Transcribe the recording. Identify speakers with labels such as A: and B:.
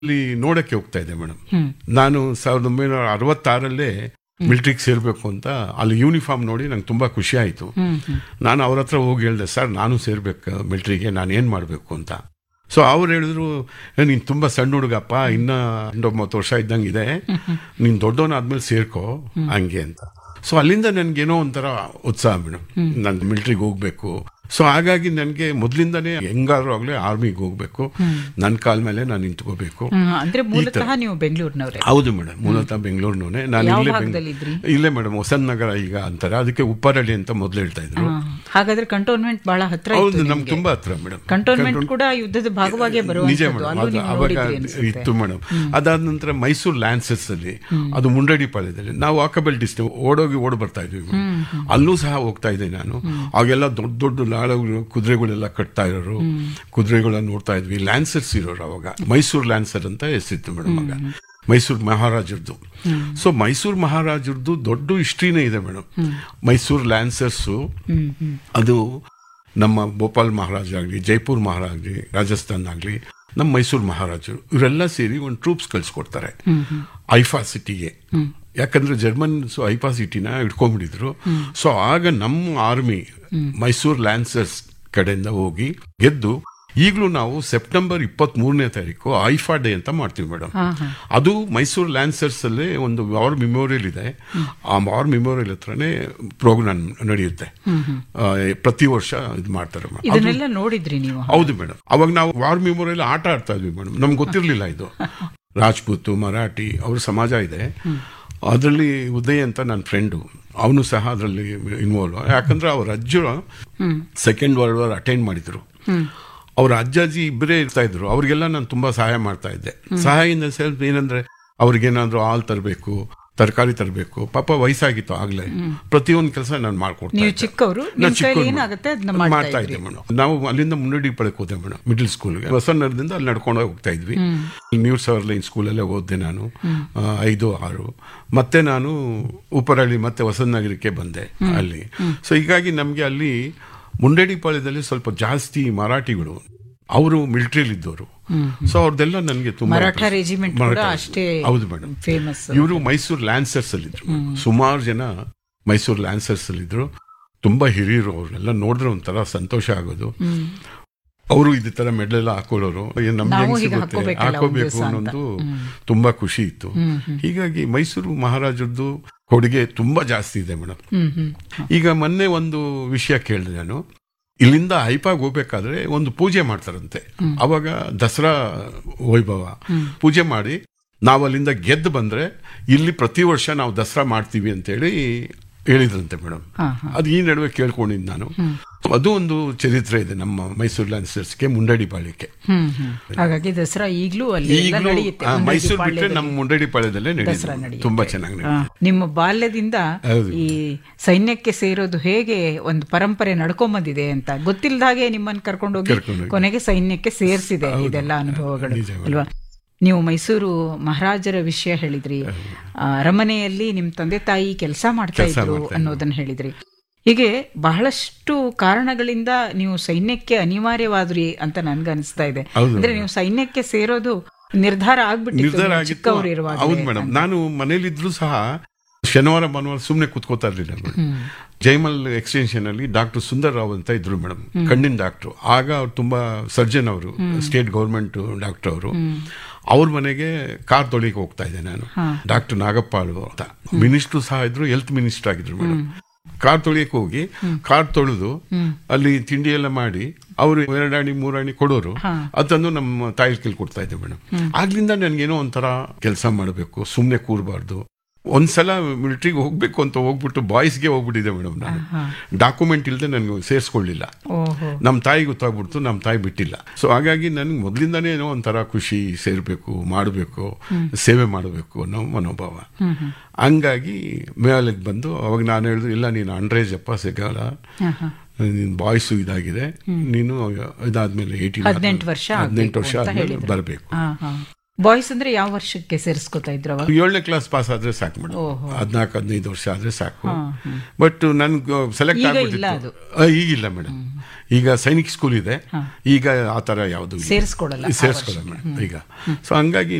A: ಇಲ್ಲಿ ನೋಡಕ್ಕೆ ಹೋಗ್ತಾ ಇದ್ದೆ ಮೇಡಮ್ ನಾನು ಸಾವಿರದ ಒಂಬೈನೂರ ಅರವತ್ತಾರಲ್ಲೇ ಮಿಲಿಟ್ರಿಗೆ ಸೇರ್ಬೇಕು ಅಂತ ಅಲ್ಲಿ ಯೂನಿಫಾರ್ಮ್ ನೋಡಿ ನಂಗೆ ತುಂಬಾ ಖುಷಿ ಆಯ್ತು ನಾನು ಅವ್ರ ಹತ್ರ ಹೋಗಿ ಹೇಳಿದೆ ಸರ್ ನಾನು ಸೇರ್ಬೇಕು ಮಿಲಿಟ್ರಿಗೆ ನಾನು ಏನ್ ಮಾಡಬೇಕು ಅಂತ ಸೊ ಅವ್ರು ಹೇಳಿದ್ರು "ಏ, ನೀನ್ ತುಂಬಾ ಸಣ್ಣ ಹುಡುಗಪ್ಪ ಇನ್ನ ಒಂಬತ್ತು ವರ್ಷ ಇದ್ದಂಗಿದೆ ನೀನ್ ದೊಡ್ಡವನಾದ್ಮೇಲೆ ಸೇರ್ಕೋ ಹಂಗೆ ಅಂತ ಸೊ ಅಲ್ಲಿಂದ ನನ್ಗೇನೋ ಒಂಥರ ಉತ್ಸಾಹ ಮೇಡಮ್ ನಾನು ಮಿಲಿಟ್ರಿಗೆ ಹೋಗ್ಬೇಕು ಸೊ ಹಾಗಾಗಿ ನನಗೆ ಮೊದಲಿಂದನೇ ಹೆಂಗಾದ್ರೂ ಆಗ್ಲೇ ಆರ್ಮಿಗೆ ಹೋಗ್ಬೇಕು ನನ್ನ ಕಾಲ ಮೇಲೆ ನಾನು ನಿಂತ್ಕೋಬೇಕು
B: ಹ್ಮ್, ಅಂದ್ರೆ ಮೂಲತಃ ನೀವು ಬೆಂಗಳೂರಿನವ್ರೆ
A: ಹೌದು ಮೇಡಮ್ ಮೂಲತಃ ಬೆಂಗಳೂರಿನವನೇ ನಾನು
B: ಯಾವ
A: ಇಲ್ಲೇ
B: ಭಾಗದಲ್ಲಿ ಇದ್ರಿ?
A: ಬೆಂಗ್- ಇಲ್ಲೇ ಮೇಡಮ್ ಹೊಸನ್ ನಗರ ಈಗ ಅಂತಾರೆ ಅದಕ್ಕೆ ಉಪ್ಪಾರಳ್ಳಿ ಅಂತ ಮೊದಲು ಹೇಳ್ತಾ ಇದ್ರು
B: ಹಾ. ಹಾಗಾದ್ರೆ ಕಂಟೋನ್ಮೆಂಟ್ ಬಹಳ ಹತ್ರ ಇತ್ತು
A: ಹೌದು ನಮ್ಗೆ
B: ನಿಮ್ಗೆ.
A: ತುಂಬಾ ಹತ್ರ ಮೇಡಮ್
B: ಕಂಟೋನ್ಮೆಂಟ್ ಕೂಡ ಯುದ್ಧದ ಭಾಗವಾಗೇ
A: ನಿಜ
B: ಬರುವಂತದ್ದು
A: ಮೇಡಮ್
B: ಅಲ್ಲೂ
A: ಅದು
B: ನೀವು
A: ಅವಾಗ
B: ನೋಡಿದ್ರಿ ಅನ್ಸುತ್ತೆ.
A: ಇತ್ತು ಮೇಡಮ್ ಅದಾದ ನಂತರ ಮೈಸೂರು ಲ್ಯಾನ್ಸಸ್ ಅಲ್ಲಿ ಅದು ಮುಂಡಡಿ ಪಾಳ್ಯದಲ್ಲಿ ನಾವು ವಾಕಬಲ್ ಡಿಸ್ಟೆನ್ಸ್ ಓಡೋಗಿ ಓಡ್ ಬರ್ತಾ ಇದ್ವಿ ಮೇಡಮ್. ಅಲ್ಲೂ ಸಹ ಹೋಗ್ತಾ ಇದ್ದೆ ನಾನು ಆಗೆಲ್ಲ ದೊಡ್ಡ ದೊಡ್ಡ ಲಾಳಗಳು ಕುದುರೆಗಳೆಲ್ಲ ಕಟ್ತಾ ಇರೋರು ಕುದುರೆಗಳನ್ನ ನೋಡ್ತಾ ಇದ್ವಿ ಲ್ಯಾನ್ಸರ್ಸ್ ಇರೋರು ಅವಾಗ ಮೈಸೂರು ಲ್ಯಾನ್ಸರ್ ಅಂತ ಹೆಸರಿತ್ತು ಮೇಡಮ್ ಆಗ ಮೈಸೂರು ಮಹಾರಾಜರದ್ದು ಸೊ ಮೈಸೂರು ಮಹಾರಾಜರದ್ದು ದೊಡ್ಡ ಹಿಸ್ಟ್ರಿನೇ ಇದೆ ಮೇಡಮ್ ಮೈಸೂರು ಲ್ಯಾನ್ಸರ್ಸು
B: ಹ್ಮ್ ಹ್ಮ್
A: ಅದು ನಮ್ಮ ಭೋಪಾಲ್ ಮಹಾರಾಜ ಆಗಲಿ ಜೈಪುರ್ ಮಹಾರಾಜ ಆಗಲಿ ರಾಜಸ್ಥಾನ್ ಆಗಲಿ ನಮ್ಮ ಮೈಸೂರು ಮಹಾರಾಜರು ಇವರೆಲ್ಲ ಸೇರಿ ಒಂದು ಟ್ರೂಪ್ಸ್ ಕಳ್ಸಿಕೊಡ್ತಾರೆ ಐಫಾ ಸಿಟಿಗೆ ಯಾಕಂದ್ರೆ ಜರ್ಮನ್ಸ್ ಐಫಾ ಸಿಟಿನ ಹಿಡ್ಕೊಂಡ್ಬಿಟ್ಟಿದ್ರು ಸೊ ಆಗ ನಮ್ಮ ಆರ್ಮಿ ಮೈಸೂರು ಲ್ಯಾನ್ಸರ್ಸ್ ಕಡೆಯಿಂದ ಹೋಗಿ ಗೆದ್ದು ಈಗಲೂ ನಾವು ಸೆಪ್ಟೆಂಬರ್ ಇಪ್ಪತ್ತ್ ಮೂರನೇ ತಾರೀಕು ಐಫಾ ಡೇ ಅಂತ ಮಾಡ್ತೀವಿ ಮೇಡಮ್
B: ಹಾ, ಹಾ.
A: ಅದು ಮೈಸೂರು ಲ್ಯಾನ್ಸರ್ಸ್ ಅಲ್ಲೇ ಒಂದು ವಾರ್ ಮೆಮೋರಿಯಲ್ ಇದೆ ಆ ವಾರ್ ಮೆಮೋರಿಯಲ್ ಹತ್ರನೇ ಪ್ರೋಗ್ರಾಮ್ ನಡೆಯುತ್ತೆ ಆ, ಪ್ರತಿ ವರ್ಷ ಇದು ಮಾಡ್ತಾರೆ ಮೇಡಮ್ ಅದು-
B: ಇದನ್ನೆಲ್ಲ ನೋಡಿದ್ರಿ ನೀವು
A: ಹೌದು ಮೇಡಮ್ ಅವಾಗ ನಾವು ವಾರ್ ಮೆಮೋರಿಯಲ್ ಆಟ ಆಡ್ತಾ ಇದ್ವಿ ಮೇಡಮ್ ನಮ್ಗೆ ಗೊತ್ತಿರಲಿಲ್ಲ ಇದು ರಾಜ್ಪೂತ್ ಮರಾಠಿ ಅವ್ರ ಸಮಾಜ ಇದೆ ಅದರಲ್ಲಿ ಉದಯ್ ಅಂತ ನನ್ನ ಫ್ರೆಂಡು ಅವನು ಸಹ ಅದರಲ್ಲಿ ಇನ್ವಾಲ್ವ್ ಯಾಕಂದ್ರೆ ಅವ್ರ ಅಜ್ಜ ಸೆಕೆಂಡ್ ವರ್ಲ್ಡ್ ವಾರ್ ಅಟೆಂಡ್ ಮಾಡಿದ್ರು ಅವ್ರ ಅಜ್ಜಾಜಿ ಇಬ್ಬರೇ ಇರ್ತಾ ಇದ್ರು ಅವ್ರಿಗೆಲ್ಲ ನಾನು ತುಂಬಾ ಸಹಾಯ ಮಾಡ್ತಾ ಇದ್ದೆ ಸಹಾಯ ಇನ್ ಸೆಲ್ಫ್ ಏನಂದ್ರೆ ಅವ್ರಿಗೇನಾದ್ರೂ ಹಾಲು ತರಬೇಕು ತರಕಾರಿ ತರಬೇಕು ಪಾಪ ವಯಸ್ಸಾಗಿತ್ತು ಆಗ್ಲೇ ಪ್ರತಿಯೊಂದು ಕೆಲಸ ನಾನು ಮಾಡ್ಕೊಡ್ತಾ
B: ನೀವು
A: ಇದ್ದೆ.
B: ಚಿಕ್ಕವರು
A: ನಾನ್
B: ನಿಮ್ ಕೈಲಿ
A: ಚಿಕ್ಕವ್ನು
B: ಏನಾಗುತ್ತೆ ಅದನ್ನ
A: ಮಾಡ್ತಾ
B: ಮಾಡ್ತಾ
A: ಇದ್ದೆ
B: ಇದ್ರಿ
A: ಮೇಡಮ್ ನಾವು ಅಲ್ಲಿಂದ ಮುನ್ನಡಿ ಪಡಕ್ ಹೋದೆ ಮೇಡಮ್ ಮಿಡ್ಲ್ ಸ್ಕೂಲ್ಗೆ ಹೊಸನಗರದಿಂದ ಅಲ್ಲಿ ನಡ್ಕೊಂಡು ಹೋಗ್ತಾ ಇದ್ವಿ ನ್ಯೂ ಸವರ್ ಲೈನ್ ಸ್ಕೂಲಲ್ಲೇ ಓದಿದೆ ನಾನು ಆ, ಐದು ಆರು ಮತ್ತೆ ನಾನು ಉಪ್ಪರಳ್ಳಿ ಮತ್ತೆ ಹೊಸನಗರಕ್ಕೆ ಬಂದೆ ಅಲ್ಲಿ ಸೊ ಹೀಗಾಗಿ ನಮಗೆ ಅಲ್ಲಿ ಮುಂಡೇಡಿಪಾಳ್ಯದಲ್ಲಿ ಸ್ವಲ್ಪ ಜಾಸ್ತಿ ಮರಾಠಿಗಳು ಅವರು ಮಿಲಿಟರಿಲಿ ಇದ್ದವರು ಸೊ ಅವ್ರದ್ದೆಲ್ಲ ನನಗೆ ತುಂಬಾ
B: ಮರಾಠ
A: interest.
B: ರೆಜಿಮೆಂಟ್ ಕೂಡ
A: ಮರಾಠ
B: ಅಷ್ಟೇ
A: ಹೌದು ಮೇಡಮ್
B: ಫೇಮಸ್
A: ಇವರು ಮೈಸೂರು ಲ್ಯಾನ್ಸರ್ಸ್ ಅಲ್ಲಿ ಇದ್ರು ಸುಮಾರು ಜನ ಮೈಸೂರು ಲ್ಯಾನ್ಸರ್ಸ್ ಅಲ್ಲಿ ಇದ್ರು ತುಂಬಾ ಹಿರಿಯರು ಅವ್ರನ್ನೆಲ್ಲ ನೋಡಿದ್ರೆ ಒಂಥರ ಸಂತೋಷ ಆಗೋದು ಅವರು ಇದೇ ತರ ಮೆಡ್ಲೆಲ್ಲ ಹಾಕೊಳ್ಳೋರು ಏನ್ ನಮ್ಗೆ
B: ನಾವು
A: ಹೆಂಗ್
B: ಹೀಗೆ
A: ಸಿಗುತ್ತೆ
B: ಹಾಕ್ಕೋಬೇಕಲ್ಲ ಒಂದ್
A: ಹಾಕೋಬೇಕು
B: ದಿವ್ಸ ಅಂತ.
A: ಅನ್ನೋದು ತುಂಬಾ ಖುಷಿ ಇತ್ತು ಹೀಗಾಗಿ ಮೈಸೂರು ಮಹಾರಾಜರದ್ದು ಕೊಡುಗೆ ತುಂಬಾ ಜಾಸ್ತಿ ಇದೆ ಮೇಡಮ್
B: ಹ್ಮ್ ಹ್ಮ್
A: ಈಗ ಮೊನ್ನೆ ಒಂದು ವಿಷಯ ಕೇಳಿದೆ ನಾನು ಇಲ್ಲಿಂದ ಹೈಪಾಗ್ ಹೋಗ್ಬೇಕಾದ್ರೆ ಒಂದು ಪೂಜೆ ಮಾಡ್ತಾರಂತೆ ಅವಾಗ ದಸರಾ ವೈಭವ ಪೂಜೆ ಮಾಡಿ ನಾವು ಅಲ್ಲಿಂದ ಗೆದ್ದು ಬಂದ್ರೆ ಇಲ್ಲಿ ಪ್ರತಿ ವರ್ಷ ನಾವು ದಸರಾ ಮಾಡ್ತೀವಿ ಅಂತೇಳಿ ಹೇಳಿದ್ರಂತೆ ಮೇಡಮ್
B: ಹಾ, ಹಾ.
A: ಅದು ಈ ನಡುವೆ ಕೇಳ್ಕೊಂಡಿದ್ದು ನಾನು ಅದು ಒಂದು ಚರಿತ್ರೆ ಇದೆ ನಮ್ಮ ಮೈಸೂರು ಲ್ಯಾನ್ಸರ್ಸ್ಗೆ ಮುಂಡಡಿ ಪಾಳ್ಯಕ್ಕೆ
B: ಹ್ಮ್ ಹ್ಮ್ ಹಾಗಾಗಿ ದಸರಾ ಈಗ್ಲೂ ಅಲ್ಲಿ ಎಲ್ಲ
A: ಈಗಲೂ
B: ನಡೆಯುತ್ತೆ
A: ಆ,
B: ಮುಂಡಗಿ
A: ಮೈಸೂರು ಬಿಟ್ಟರೆ
B: ಪಾಳ್ಯದಲ್ಲಿ
A: ನಮ್ಮ ಮುಂಡಡಿ ಪಾಳ್ಯದಲ್ಲೇ
B: ದಸರಾ
A: ನಡೆಯುತ್ತೆ
B: ನಡೆಯುತ್ತೆ.
A: ತುಂಬಾ ಚೆನ್ನಾಗಿ
B: ಆ,
A: ನಡೆಯುತ್ತೆ
B: ನಿಮ್ಮ ಬಾಲ್ಯದಿಂದ
A: ಹೌದು.
B: ಈ ಸೈನ್ಯಕ್ಕೆ ಸೇರೋದು ಹೇಗೆ ಒಂದು ಪರಂಪರೆ ನಡ್ಕೊಂಬಂದಿದೆ ಅಂತ ಗೊತ್ತಿಲ್ಲದ ಹಾಗೆ ನಿಮ್ಮನ್ನ ಕರ್ಕೊಂಡೋಗಿ
A: ಕರ್ಕೊಂಡೋಗಿ.
B: ಕೊನೆಗೆ ಸೈನ್ಯಕ್ಕೆ ಸೇರಿಸಿದೆ ಇದೆಲ್ಲ ಅನುಭವಗಳು
A: ನಿಜ ಮೇಡಮ್.
B: ಅಲ್ವಾ ನೀವು ಮೈಸೂರು ಮಹಾರಾಜರ ವಿಷಯ ಹೇಳಿದ್ರಿ ಆ, ಅರಮನೆಯಲ್ಲಿ ನಿಮ್ ತಂದೆ ತಾಯಿ ಕೆಲಸ ಮಾಡ್ತಾ
A: ಕೆಲ್ಸ
B: ಇದ್ರು
A: ಮಾಡ್ತಾ ಇದ್ರು.
B: ಅನ್ನೋದನ್ನ ಹೇಳಿದ್ರಿ ಹೀಗೆ ಬಹಳಷ್ಟು ಕಾರಣಗಳಿಂದ ನೀವು ಸೈನ್ಯಕ್ಕೆ ಅನಿವಾರ್ಯವಾದ್ರಿ ಅಂತ ನನ್ಗನ್ಸ್ತಾ ಇದೆ
A: ಹೌದು
B: ಅಂದ್ರೆ ನೀವು ಸೈನ್ಯಕ್ಕೆ ಸೇರೋದು ನಿರ್ಧಾರ ಆಗ್ಬಿಟ್ಟಿತ್ತು
A: ನಿರ್ಧಾರ
B: ನೀವು
A: ಆಗಿತ್ತು
B: ಚಿಕ್ಕವರು ಇರುವಾಗ
A: ಹೌದು ಮೇಡಮ್ ನಾನು ಮನೇಲಿದ್ರು ಸಹ ಶನಿವಾರ ಭಾನುವಾರ ಸುಮ್ಮನೆ ಕುತ್ಕೋತಾ ಇರಲಿಲ್ಲ ಮೇಡಮ್ ಜೈಮಲ್ ಎಕ್ಸ್ಟೆನ್ಷನ್ ಅಲ್ಲಿ ಡಾಕ್ಟರ್ ಸುಂದರ್ ರಾವ್ ಅಂತ ಇದ್ರು ಮೇಡಮ್ ಕಣ್ಣಿನ ಡಾಕ್ಟರ್ ಆಗ ಅವ್ರು ತುಂಬಾ ಸರ್ಜನ್ ಅವರು ಸ್ಟೇಟ್ ಗೌರ್ಮೆಂಟ್ ಡಾಕ್ಟರ್ ಅವರು ಅವ್ರ ಮನೆಗೆ ಕಾರ್ ತೊಳಿಗೆ ಹೋಗ್ತಾ ಇದ್ದೆ ನಾನು ಡಾಕ್ಟರ್ ನಾಗಪ್ಪಾಳು ಅಂತ ಮಿನಿಸ್ಟ್ರು ಸಹ ಇದ್ರು ಹೆಲ್ತ್ ಮಿನಿಸ್ಟರ್ ಆಗಿದ್ರು ಮೇಡಮ್ ಕಾರ್ ತೊಳಿಯಕ್ಕೆ ಹೋಗಿ ಕಾರ್ ತೊಳೆದು ಅಲ್ಲಿ ತಿಂಡಿ ಎಲ್ಲ ಮಾಡಿ ಅವರು ಎರಡಾಣಿ ಮೂರಾಣಿ ಕೊಡೋರು ಅದನ್ನು ನಮ್ಮ ತಾಯಿ ಕೈಲಿ ಕೊಡ್ತಾ ಇದ್ದೆ ಮೇಡಮ್ ಆಗ್ಲಿಂದ ನನ್ಗೇನೋ ಒಂಥರ ಕೆಲಸ ಮಾಡಬೇಕು ಸುಮ್ಮನೆ ಕೂರಬಾರ್ದು ಒಂದ್ಸಲ ಮಿಲಿಟ್ರಿಗೆ ಹೋಗ್ಬೇಕು ಅಂತ ಹೋಗ್ಬಿಟ್ಟು ಬಾಯ್ಸ್ಗೆ ಹೋಗ್ಬಿಟ್ಟಿದೆ ಮೇಡಮ್ ನಾನು ಡಾಕ್ಯುಮೆಂಟ್ ಇಲ್ಲದೆ ನನಗೆ ಸೇರಿಸ್ಕೊಳ್ಳಿಲ್ಲ
B: ಓಹೋ
A: ನಮ್ಮ ತಾಯಿ ಗೊತ್ತಾಗ್ಬಿಡ್ತು ನಮ್ಮ ತಾಯಿ ಬಿಟ್ಟಿಲ್ಲ ಸೊ ಹಾಗಾಗಿ ನನಗೆ ಮೊದಲಿಂದಾನೇ ಏನೋ ಒಂಥರ ಖುಷಿ ಸೇರ್ಬೇಕು ಮಾಡಬೇಕು ಸೇವೆ ಮಾಡಬೇಕು ಅನ್ನೋ ಮನೋಭಾವ ಹಂಗಾಗಿ ಮೇಲಕ್ಕೆ ಬಂದು ಅವಾಗ ನಾನು ಹೇಳಿದ್ರು ಇಲ್ಲ ನೀನು ಅಂಡ್ರೇಜ್ ಅಪ್ಪ ಸಿಗಲ್ಲ ನೀನು ಬಾಯ್ಸು ಇದಾಗಿದೆ ನೀನು ಇದಾದ್ಮೇಲೆ ಏಯ್ಟೀನ್
B: ಹದಿನೆಂಟು ವರ್ಷ
A: ಹದಿನೆಂಟು
B: ಆಗ್ಬೇಕು
A: ವರ್ಷ
B: ಅಂತ
A: ಆದ್ಮೇಲೆ
B: ಹೇಳಿದ್ರು.
A: ಬರಬೇಕು
B: ಹಾ, ಹಾ. ಬಾಯ್ಸ್ ಅಂದ್ರೆ ಯಾವ ವರ್ಷಕ್ಕೆ ಸೇರಿಸ್ಕೊತಾ ಇದ್ರು ಅವಾಗ
A: ಏಳನೇ ಕ್ಲಾಸ್ ಪಾಸ್ ಆದ್ರೆ ಸಾಕು ಮೇಡಮ್
B: ಓಹೋ.
A: ಹದಿನಾಲ್ಕು ಹದಿನೈದು ವರ್ಷ ಆದ್ರೆ ಸಾಕು ಬಟ್ ನನ್ಗೆ ಸೆಲೆಕ್ಟ್
B: ಈಗ ಇಲ್ಲ ಅದು.
A: ಆಗ್ಬಿಟ್ಟಿತ್ತು ಆ, ಈಗಿಲ್ಲ ಮೇಡಮ್ ಈಗ ಸೈನಿಕ್ ಸ್ಕೂಲ್ ಇದೆ ಈಗ ಆ ತರ ಯಾವುದು
B: ಸೇರಿಸ್ಕೊಡಲ್ಲ ಆ
A: ಸೇರಿಸ್ಕೊಡಲ್ಲ ಮೇಡಮ್ ಈಗ ಸೊ ಹಂಗಾಗಿ